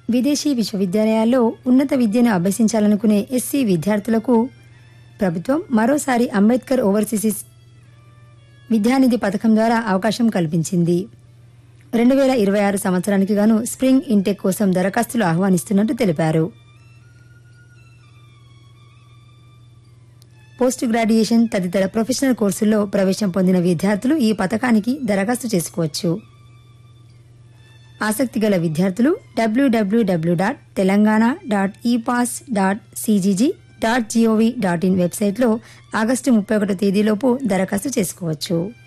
విదేశీ విశ్వవిద్యాలయాల్లో ఉన్నత విద్యను అభ్యసించాలనుకునే ఎస్సీ విద్యార్థులకు ప్రభుత్వం మరోసారి అంబేద్కర్ ఓవర్సీస్ విద్యానిధి పథకం ద్వారా అవకాశం కల్పించింది రెండు వేల ఇరవై ఆరు సంవత్సరానికి గాను స్ప్రింగ్ ఇంటెక్ కోసం దరఖాస్తులు ఆహ్వానిస్తున్నట్టు తెలిపారు పోస్ట్ గ్రాడ్యుయేషన్ తదితర ప్రొఫెషనల్ కోర్సుల్లో ప్రవేశం పొందిన విద్యార్థులు ఈ పథకానికి దరఖాస్తు చేసుకోవచ్చు ఆసక్తి గల విద్యార్థులు WWW dot Telangana dot epass dot CGG dot GOV dot in వెబ్సైట్లో ఆగస్టు ముప్పై ఒకటో తేదీలోపు దరఖాస్తు చేసుకోవచ్చు